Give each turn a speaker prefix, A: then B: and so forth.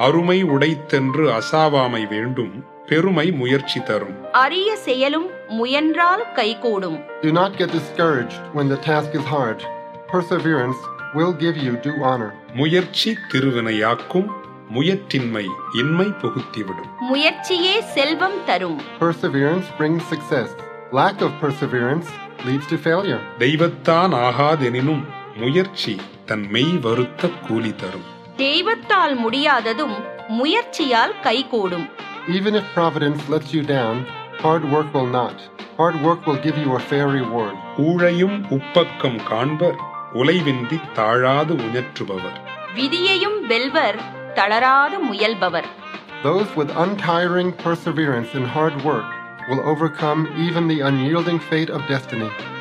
A: அருமை உடைத்தென்று அசாவாமை வேண்டும் பெருமை முயற்சி தரும்
B: அரிய செயலும் முயன்றால் கைகூடும்
C: Do not get discouraged when the task is hard. Perseverance will give you due honor.
A: முயற்சி திருவினையாக்கும் முயற்றின்மை இன்மை புகுத்திவிடும்
B: முயற்சியே செல்வம் தரும்
C: Perseverance brings success. Lack of perseverance leads to failure.
A: தெய்வத்தான் ஆகாதெனினும் முயற்சி தன் மெய் வருத்த கூலி தரும்
B: தெய்வத்தால் முடியாததும் முயற்சியால் கைகூடும்
C: Even if providence lets you down, hard work will not. Hard work will give you a fair reward.
A: ஊழையும் உப்பக்கம் காண்பர் உலைவின்றி தாழாது உயற்றுபவர்
B: விதியையும் வெல்வர் தளராது முயல்பவர்
C: Those with untiring perseverance in hard work will overcome even the unyielding fate of destiny.